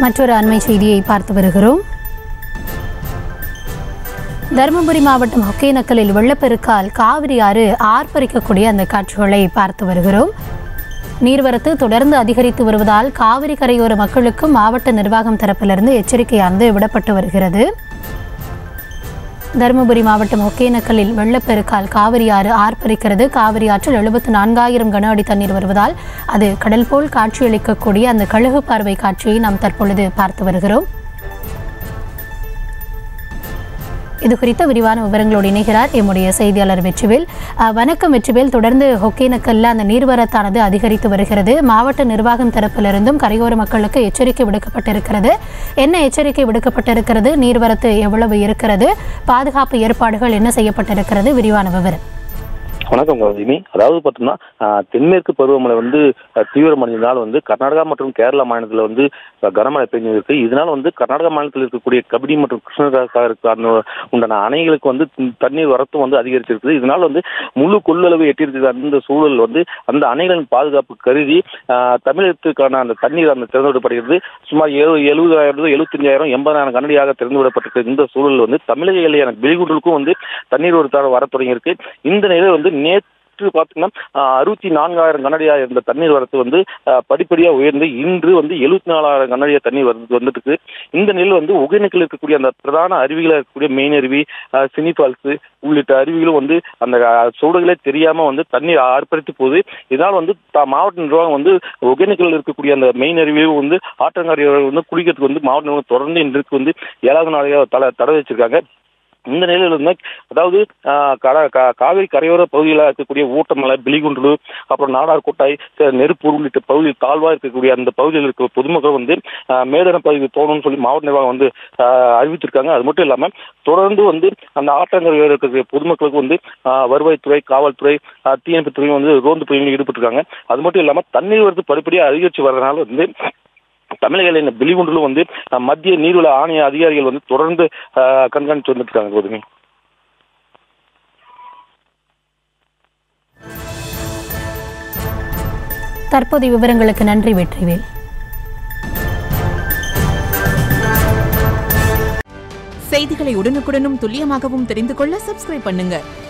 மற்றொரு அண்மை செய்தியை பார்த்து வருகிறோம் தருமபுரி மாவட்டம் ஒகேனக்கலில் வெள்ளப்பெருக்கால் காவிரி ஆறு ஆர்ப்பரிக்கக்கூடிய அந்த காட்சிகளை பார்த்து வருகிறோம் நீர்வரத்து தொடர்ந்து அதிகரித்து வருவதால் காவிரி கரையோர மக்களுக்கு மாவட்ட நிர்வாகம் தரப்பிலிருந்து எச்சரிக்கையானது விடப்பட்டு வருகிறது தருமபுரி மாவட்டம் ஒகேனக்கலில் வெள்ளப்பெருக்கால் காவிரி ஆறு ஆர்ப்பரிக்கிறது காவிரி ஆற்றில் எழுபத்து நான்காயிரம் கன அடி தண்ணீர் வருவதால் அது கடல் போல் காட்சியளிக்கக்கூடிய அந்த கழுகு பார்வை காட்சியை நாம் தற்பொழுது பார்த்து வருகிறோம் இது குறித்த விரிவான விவரங்களோடு இணைகிறார் எம்முடைய செய்தியாளர் வெற்றிவேல் அஹ், வணக்கம் வெற்றிவேல் தொடர்ந்து ஒகேனக்கல்ல அந்த நீர்வரத்தானது அதிகரித்து வருகிறது மாவட்ட நிர்வாகம் தரப்பிலிருந்தும் கரையோர மக்களுக்கு எச்சரிக்கை விடுக்கப்பட்டிருக்கிறது என்ன எச்சரிக்கை விடுக்கப்பட்டிருக்கிறது நீர்வரத்து எவ்வளவு இருக்கிறது பாதுகாப்பு ஏற்பாடுகள் என்ன செய்யப்பட்டிருக்கிறது விரிவான விவரம் வணக்கம் கௌதமி அதாவது பார்த்தோம்னா ஆஹ், தென்மேற்கு பருவமழை வந்து ஆஹ், தீவிரமடைந்ததால் வந்து கர்நாடகா மற்றும் கேரளா மாநிலத்தில் வந்து ஆஹ், கனமழை பெய்ஞ்சிருக்கு இதனால் வந்து கர்நாடகா மாநிலத்தில் இருக்கக்கூடிய கபினி மற்றும் கிருஷ்ணராசாருக்கு அந்த உண்டான அணைகளுக்கு வந்து தண்ணீர் வரத்தும் வந்து அதிகரிச்சிருக்குது இதனால் வந்து முழு கொள்ளளவு எட்டியிருக்கிற அந்த சூழல் வந்து அந்த அணைகளின் பாதுகாப்பு கருதி ஆஹ், தமிழகத்துக்கான அந்த தண்ணீர் அந்த திறந்து விடப்படுகிறது சுமார் எழு எழுபதாயிரம் எழுபத்தஞ்சாயிரம் எண்பதாயிரம் கனடியாக திறந்து விடப்பட்டிருக்க இந்த சூழல் வந்து தமிழக எல்லையான வெளிகுடலுக்கும் வந்து தண்ணீர் ஒரு தர வர தொடங்கியிருக்கு இந்த நிலையில் வந்து நேற்று பார்த்தீங்கன்னா ஆஹ், அறுபத்தி நான்காயிரம் கனடியாக இருந்த தண்ணீர் வரத்து வந்து ஆஹ், படிப்படியா உயர்ந்து இன்று வந்து எழுபத்தி நாலாயிரம் கனடியா தண்ணீர் வந்து வந்துட்டு இருக்கு இந்த நிலையில் வந்து ஒகேனக்கில் இருக்கக்கூடிய அந்த பிரதான அருவிகளாக இருக்கக்கூடிய மெயின் அருவி ஆஹ், சினி ஃபால்ஸ் உள்ளிட்ட அருவிகளும் வந்து அந்த ஆஹ், சூடுகளே தெரியாம வந்து தண்ணீர் ஆர்ப்பரித்து போகுது இதனால் வந்து த- மாவட்ட நிர்வாகம் வந்து ஒகேனக்கில் இருக்கக்கூடிய அந்த மெயின் அருவியும் வந்து ஆற்றங்கரையோர் வந்து குளிக்கிறதுக்கு வந்து மாவட்ட நிர்வாகம் தொடர்ந்து இன்றைக்கு வந்து ஏழாவது நாளையாக தடை தடை வச்சிருக்காங்க இந்த நிலையில் வந்து அதாவது ஆஹ், கட- கா- காவிரி கரையோர பகுதியில் இருக்கக்கூடிய ஊட்டமலை பிலிகுண்டு அப்புறம் நாடார் கோட்டாய் ச- நெருப்பூர் உள்ளிட்ட பகுதியில் தாழ்வா இருக்கக்கூடிய அந்த பகுதியில் இருக்க பொதுமக்கள் வந்து ஆஹ், மேதன பகுதிக்கு போகணும்னு சொல்லி மாவட்ட நிர்வாகம் வந்து ஆஹ், அறிவித்திருக்காங்க அது மட்டும் இல்லாம தொடர்ந்து வந்து அந்த ஆற்றங்கரையோர இருக்கக்கூடிய பொதுமக்களுக்கு வந்து ஆஹ், வருவாய்த்துறை காவல்துறை ஆஹ், தீயணைப்பு துறை வந்து ரோந்து பணியில் ஈடுபட்டிருக்காங்க அது மட்டும் இல்லாம தண்ணீர் வரத்து படிப்படியாக அதிகரித்து வர்றதுனால வந்து தமிழக எல்லையின் வெளிகுண்டிலும் வந்து அஹ், மத்திய நீர்வள ஆணைய அதிகாரிகள் வந்து தொடர்ந்து அஹ், கண்காணித்து வந்துட்டு இருக்காங்க கோதுமை தற்போதைய விவரங்களுக்கு நன்றி வெற்றிவேல் செய்திகளை உடனுக்குடனும் துல்லியமாகவும் தெரிந்து கொள்ள சப்ஸ்கிரைப் பண்ணுங்க